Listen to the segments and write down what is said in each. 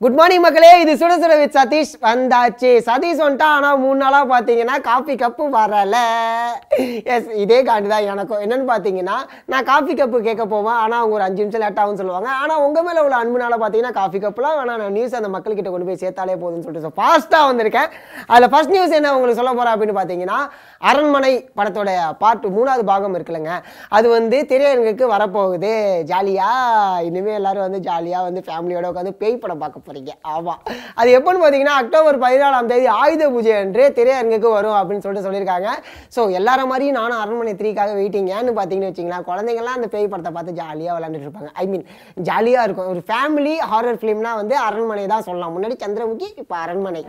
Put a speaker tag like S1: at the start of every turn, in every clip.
S1: good morning மக்களே இது சுட சுட வித் சதீஷ் வந்தாச்சு சதீஷ் வந்துட்டா ஆனால் மூணு நாளாக பார்த்தீங்கன்னா காஃபி கப்பு வரல எஸ் இதே காண்டி தான் எனக்கும் என்னன்னு பார்த்தீங்கன்னா நான் காஃபி கப்பு கேட்க போவேன் ஆனால் அவங்க ஒரு அஞ்சு நிமிஷம் லேட்டாகவும் சொல்லுவாங்க ஆனால் உங்கள் மேலே உள்ள அன்புனால பார்த்தீங்கன்னா காஃபி கப்புலாம் வேணா நான் நியூஸ் அந்த மக்கள்கிட்ட கொண்டு போய் சேர்த்தாலே போதும்னு சொல்லிட்டு ஃபாஸ்ட்டாக வந்திருக்கேன் அதில் ஃபர்ஸ்ட் நியூஸ் என்ன உங்களுக்கு சொல்ல போகிறேன் அப்படின்னு பார்த்தீங்கன்னா அரண்மனை படத்தோட பார்ட் மூணாவது பாகம் இருக்குல்லங்க அது வந்து திரையரங்குக்கு வரப்போகுது ஜாலியாக இனிமேல் எல்லாரும் வந்து ஜாலியாக வந்து ஃபேமிலியோட உட்காந்து பேய் படம் பார்க்க போகிறீங்க ஆமாம் அது எப்போன்னு பார்த்தீங்கன்னா அக்டோபர் பதினாலாம் தேதி ஆயுத பூஜை அன்று திரையரங்குக்கு வரும் அப்படின்னு சொல்லிட்டு சொல்லியிருக்காங்க ஸோ எல்லார மாதிரியும் நானும் அரண்மனை த்ரீக்காக வெயிட்டிங் ஏன்னு பார்த்தீங்கன்னு வச்சிங்களேன் குழந்தைங்கள்லாம் அந்த பேய் படத்தை பார்த்து ஜாலியாக விளாண்டுட்டு இருப்பாங்க ஐ மீன் ஜாலியாக இருக்கும் ஒரு ஃபேமிலி ஹாரர் ஃபிலிம்னா வந்து அரண்மனை தான் சொல்லலாம் முன்னாடி சந்திரமுகி இப்போ அரண்மனை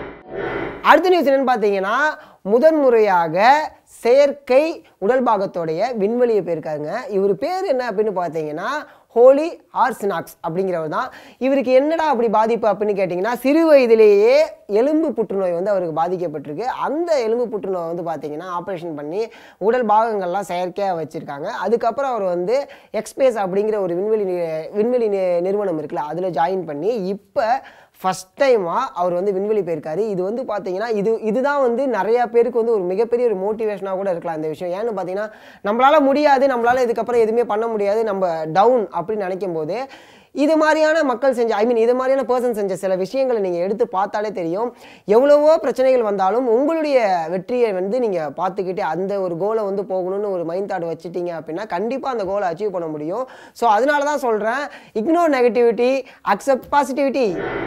S1: அடுத்த நியூஸ் என்னன்னு பார்த்தீங்கன்னா முதன்முறையாக செயற்கை உடல் பாகத்தோடைய விண்வெளியை போயிருக்காருங்க இவர் பேர் என்ன அப்படின்னு பார்த்தீங்கன்னா ஹோலி ஆர்சினாக்ஸ் அப்படிங்கிறவர் தான் இவருக்கு என்னடா அப்படி பாதிப்பு அப்படின்னு கேட்டிங்கன்னா சிறு வயதிலேயே எலும்பு புற்றுநோய் வந்து அவருக்கு பாதிக்கப்பட்டிருக்கு அந்த எலும்பு புற்றுநோய் வந்து பார்த்தீங்கன்னா ஆப்ரேஷன் பண்ணி உடல் பாகங்கள்லாம் செயற்கையாக வச்சுருக்காங்க அதுக்கப்புறம் அவர் வந்து எக்ஸ்பேஸ் அப்படிங்கிற ஒரு விண்வெளி நி- விண்வெளி நி- நிறுவனம் இருக்குல்ல அதில் ஜாயின் பண்ணி இப்போ ஃபஸ்ட் டைமாக அவர் வந்து விண்வெளி போயிருக்காரு இது வந்து பார்த்தீங்கன்னா இது இதுதான் வந்து நிறையா பேருக்கு வந்து ஒரு மிகப்பெரிய ஒரு மோட்டிவேஷனாக கூட இருக்கலாம் இந்த விஷயம் ஏன்னு பார்த்தீங்கன்னா நம்மளால முடியாது நம்மளால இதுக்கப்புறம் எதுவுமே பண்ண முடியாது நம்ம டவுன் அப்படின்னு நினைக்கும் போது இது மாதிரியான மக்கள் செஞ்ச ஐ மீன் இது மாதிரியான பர்சன் செஞ்ச சில விஷயங்களை நீங்கள் எடுத்து பார்த்தாலே தெரியும் எவ்வளவோ பிரச்சனைகள் வந்தாலும் உங்களுடைய வெற்றியை வந்து நீங்கள் பார்த்துக்கிட்டு அந்த ஒரு கோலை வந்து போகணும்னு ஒரு மைண்ட் தாட் வச்சுட்டீங்க அப்படின்னா கண்டிப்பாக அந்த கோலை அச்சீவ் பண்ண முடியும் ஸோ அதனால தான் சொல்கிறேன் இக்னோர் நெகட்டிவிட்டி அக்செப்ட் பாசிட்டிவிட்டி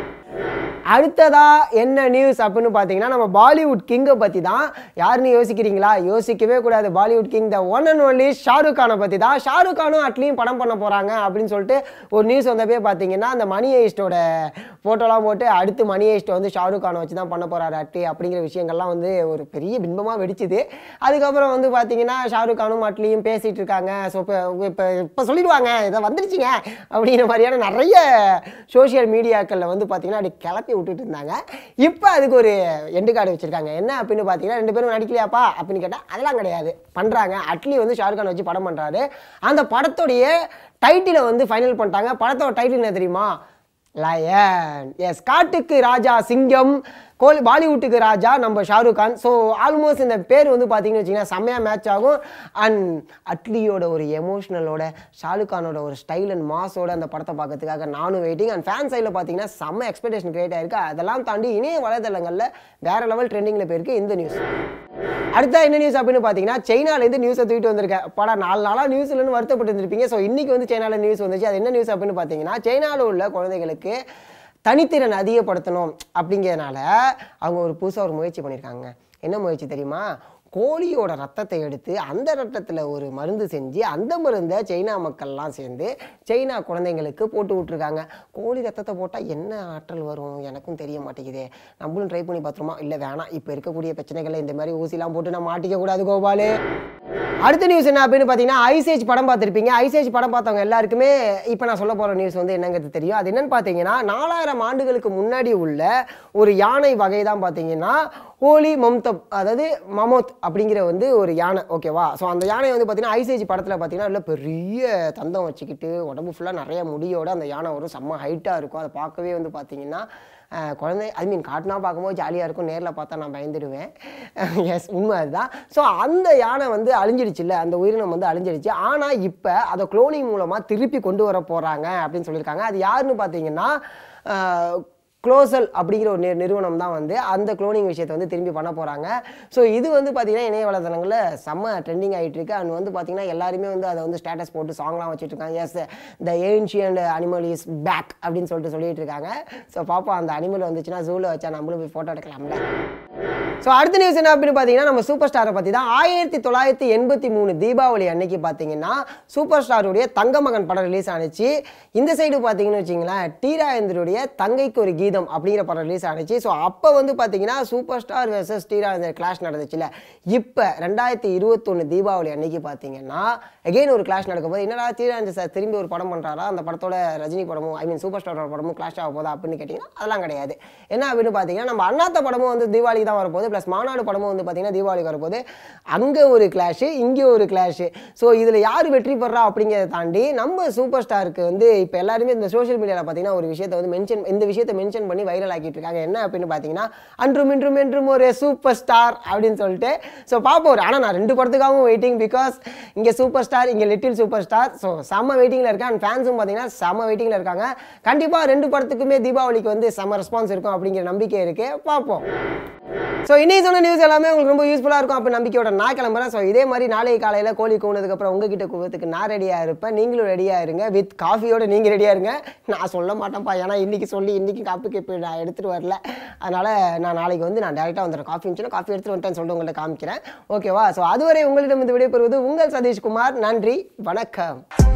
S1: அடுத்ததா என்ன நியூஸ் அப்படின்னு பார்த்தீங்கன்னா நம்ம பாலிவுட் கிங்கை பற்றி தான் யாருன்னு யோசிக்கிறீங்களா யோசிக்கவே கூடாது Bollywood king the one and only Shahrukh கானை பற்றி தான் ஷாருக் கானும் அட்லியும் படம் பண்ண போகிறாங்க அப்படின்னு சொல்லிட்டு ஒரு நியூஸ் வந்தப்பே பார்த்தீங்கன்னா அந்த மணி ஹெய்ஸ்டோட ஃபோட்டோலாம் போட்டு அடுத்து மணி ஹெய்ஸ்ட் வந்து ஷாருக் கானை வச்சு தான் பண்ண போகிறாரு அட்லி அப்படிங்கிற விஷயங்கள்லாம் வந்து ஒரு பெரிய பிம்பமாக வெடிச்சுது அதுக்கப்புறம் வந்து பார்த்தீங்கன்னா ஷாருக் கானும் அட்லியும் பேசிகிட்டு இருக்காங்க ஸோ இப்போ இப்போ இப்போ சொல்லிடுவாங்க இதை வந்துருச்சுங்க அப்படிங்கிற மாதிரியான நிறைய சோஷியல் மீடியாக்களில் வந்து பார்த்தீங்கன்னா அப்படி கிளப்பி விட்டுட்டு இருந்தாங்க இப்போ அதுக்கு ஒரு எண்டு கார்டு வச்சுருக்காங்க என்ன அப்படின்னு பார்த்தீங்கன்னா ரெண்டு பேரும் நடிக்கலையாப்பா அப்படின்னு கேட்டால் அதெல்லாம் கிடையாது பண்ணுறாங்க அட்லி வந்து ஷாருக் கான் வச்சு படம் பண்ணுறாரு அந்த படத்துடைய டைட்டிலை வந்து ஃபைனல் பண்ணிட்டாங்க படத்தோட டைட்டில் என்ன தெரியுமா லயன் எஸ் காட்டுக்கு ராஜா சிங்கம் கோல் பாலிவுட்டுக்கு ராஜா நம்ம ஷாருக் கான் ஸோ ஆல்மோஸ்ட் இந்த பேர் வந்து பார்த்தீங்கன்னு வச்சிங்கன்னா செம்மையாக மேட்ச் ஆகும் அண்ட் அட்லியோட ஒரு எமோஷ்னலோட ஷாருக் கானோட ஒரு ஸ்டைல் அண்ட் மாஸோட அந்த படத்தை பார்க்கறதுக்காக நானும் வெயிட்டிங் அண்ட் ஃபேன் சைடில் பார்த்தீங்கன்னா செம்ம எக்ஸ்பெக்டேஷன் கிரியேட் ஆயிருக்கு அதெல்லாம் தாண்டி இணைய வலைதளங்களில் வேற லெவல் ட்ரெண்டிங்கில் போயிருக்கு இந்த நியூஸ் அடுத்த என்ன நியூஸ் அப்படின்னு பார்த்தீங்கன்னா சைனாலேருந்து நியூஸை தூக்கிட்டு வந்திருக்கேன் படா நாலு நாளாக நியூஸ் இல்லைன்னு வருத்தப்பட்டு இருந்திருப்பீங்க ஸோ இன்னைக்கு வந்து சைனாவில் நியூஸ் வந்துச்சு அது என்ன நியூஸ் அப்படின்னு பார்த்தீங்கன்னா சைனாவில் உள்ள குழந்தைகளுக்கு தனித்திறன் அதிகப்படுத்தணும் அப்படிங்கிறதுனால அவங்க ஒரு புதுசாக ஒரு முயற்சி பண்ணியிருக்காங்க என்ன முயற்சி தெரியுமா கோழியோட ரத்தத்தை எடுத்து அந்த ரத்தத்தில் ஒரு மருந்து செஞ்சு அந்த மருந்தை சைனா மக்கள்லாம் சேர்ந்து சைனா குழந்தைங்களுக்கு போட்டு விட்ருக்காங்க கோழி ரத்தத்தை போட்டால் என்ன ஆற்றல் வரும் எனக்கும் தெரிய மாட்டேங்குதே நம்மளும் ட்ரை பண்ணி பார்த்துருமா இல்லை வேணாம் இப்போ இருக்கக்கூடிய பிரச்சனைகளை இந்த மாதிரி ஊசிலாம் போட்டு நான் மாட்டிக்க கூடாது கோபாலு அடுத்த நியூஸ் என்ன அப்படின்னு பார்த்தீங்கன்னா ஐசேஜ் படம் பார்த்துருப்பீங்க ஐசேஜ் படம் பார்த்தவங்க எல்லாருக்குமே இப்போ நான் சொல்ல போகிற நியூஸ் வந்து என்னங்கிறது தெரியும் அது என்னன்னு பார்த்தீங்கன்னா நாலாயிரம் ஆண்டுகளுக்கு முன்னாடி உள்ள ஒரு யானை வகை தான் பார்த்தீங்கன்னா ஹோலி மம்தப் அதாவது மமோத் அப்படிங்கிற வந்து ஒரு யானை ஓகேவா ஸோ அந்த யானை வந்து பார்த்தீங்கன்னா ஐசேஜ் படத்தில் பார்த்தீங்கன்னா நல்ல பெரிய தந்தம் வச்சுக்கிட்டு உடம்பு ஃபுல்லாக நிறைய முடியோட அந்த யானை வரும் செம்ம ஹைட்டாக இருக்கும் அதை பார்க்கவே வந்து பார்த்தீங்கன்னா அஹ், குழந்தை ஐ மீன் காட்டினா பார்க்கும்போது ஜாலியாக இருக்கும் நேரில் பார்த்தா நான் பயந்துடுவேன் எஸ் உண்மை அதுதான் ஸோ அந்த யானை வந்து அழிஞ்சிடுச்சுல்ல அந்த உயிரினம் வந்து அழிஞ்சிடுச்சு ஆனால் இப்போ அதை குளோனிங் மூலமாக திருப்பி கொண்டு வர போகிறாங்க அப்படின்னு சொல்லியிருக்காங்க அது யாருன்னு பார்த்தீங்கன்னா அஹ், க்ளோசல் அப்படிங்கிற ஒரு நி- நிறுவனம் தான் வந்து அந்த குளோனிங் விஷயத்தை வந்து திரும்பி பண்ண போகிறாங்க ஸோ இது வந்து பார்த்தீங்கன்னா இணைய வலைதளங்களில் செம்ம ட்ரெண்டிங் ஆகிட்டு இருக்கு அண்ட் வந்து பார்த்தீங்கன்னா எல்லாருமே வந்து அதை வந்து ஸ்டேட்டஸ் போட்டு சாங்லாம் வச்சுட்டு இருக்காங்க yes the ancient animal is back அப்படின்னு சொல்லிட்டு சொல்லிட்டு இருக்காங்க ஸோ பாப்போம் அந்த அனிமல் வந்துச்சுன்னா ஜூவில் வச்சா நம்மளும் போய் ஃபோட்டோ எடுக்கலாம்ல ஸோ அடுத்த நியூஸ் என்ன அப்படின்னு பார்த்தீங்கன்னா நம்ம சூப்பர் ஸ்டாரை பற்றி தான் ஆயிரத்தி தொள்ளாயிரத்தி எண்பத்தி மூணு தீபாவளி அன்னைக்கு பார்த்தீங்கன்னா சூப்பர் ஸ்டாருடைய தங்க மகன் படம் ரிலீஸ் ஆனிச்சு இந்த சைடு பார்த்தீங்கன்னு வச்சிங்களேன் டி ராஜேந்தருடைய தங்கைக்கு ஒரு கீதம் ஆயுதம் அப்படிங்கிற படம் ரிலீஸ் ஆனிச்சு ஸோ அப்போ வந்து பார்த்தீங்கன்னா super star versus Sriraj clash நடந்துச்சுல இப்போ ரெண்டாயிரத்தி இருபத்தொன்று தீபாவளி அன்னைக்கு பார்த்தீங்கன்னா எகெயின் ஒரு கிளாஷ் நடக்கும்போது என்னடா ஸ்ரீராஜ் சார் திரும்பி ஒரு படம் பண்ணுறாரா அந்த படத்தோட ரஜினி படமும் ஐ மீன் சூப்பர் ஸ்டாரோட படமும் கிளாஷ் ஆக போதா அப்படின்னு கேட்டிங்கன்னா அதெல்லாம் கிடையாது என்ன அப்படின்னு பார்த்தீங்கன்னா நம்ம அண்ணாத்த படமும் வந்து தீபாவளிக்கு தான் வரப்போகுது ப்ளஸ் மாநாடு படமும் வந்து பார்த்தீங்கன்னா தீபாவளிக்கு வரப்போகுது அங்கே ஒரு கிளாஷு இங்கே ஒரு கிளாஷு ஸோ இதில் யார் வெற்றி பெறா அப்படிங்கிறத தாண்டி நம்ம சூப்பர் ஸ்டாருக்கு வந்து இப்போ எல்லாருமே இந்த சோஷியல் மீடியாவில் பார்த்தீங்கன்னா ஒரு விஷயத்தை வந்து மென்ஷன் இந்த விஷயத்தை மென்ஷன் பண்ணி வைரல் ஆக்கிட்டு இருக்காங்க என்ன அப்படின்னு பார்த்தீங்கன்னா அன்றும் இன்றும் என்றும் ஒரு சூப்பர் ஸ்டார் அப்படின்னு சொல்லிட்டு ஸோ பார்ப்போம் ஆனால் நான் ரெண்டு படத்துக்காகவும் வெயிட்டிங் பிகாஸ் இங்கே சூப்பர் ஸ்டார் இங்கே லிட்டில் சூப்பர் ஸ்டார் ஸோ செம்ம வெயிட்டிங்கில் இருக்கேன் அண்ட் ஃபேன்ஸும் பார்த்தீங்கன்னா செம்ம வெயிட்டிங்கில் இருக்காங்க கண்டிப்பாக ரெண்டு படத்துக்குமே தீபாவளிக்கு வந்து செம்ம ரெஸ்பான்ஸ் இருக்கும் அப்படிங்கிற நம்பிக்கை இருக்குது பார்ப்போம் ஸோ இன்னைக்கு சொன்ன நியூஸ் எல்லாமே உங்களுக்கு ரொம்ப யூஸ்ஃபுல்லாக இருக்கும் அப்போ நம்பிக்கையோட நான் கிளம்புறேன் ஸோ இதே மாதிரி நாளைக்கு காலையில் கோழி கூனதுக்கப்புறம் உங்ககிட்ட கூவத்துக்கு நான் ரெடியாக இருப்பேன் நீங்களும் ரெடியாக இருங்க வித் காஃபியோட நீங்கள் ரெடியாக இருங்க நான் சொல்ல மாட்டேன்ப்பா ஏன்னா இன்றைக்கி சொல்லி இன்றைக்கி காப்பி கேப்பு நான் எடுத்துகிட்டு வரல அதனால் நான் நாளைக்கு வந்து நான் டேரெக்டாக வந்துடுறேன் காஃபி இருந்துச்சுன்னா காஃபி எடுத்துகிட்டு வந்துட்டேன்னு சொல்லிட்டு உங்கள்கிட்ட காமிக்கிறேன் ஓகேவா ஸோ அதுவரை உங்களிடம் இருந்து விடைபெறுவது உங்கள் சதீஷ்குமார் நன்றி வணக்கம்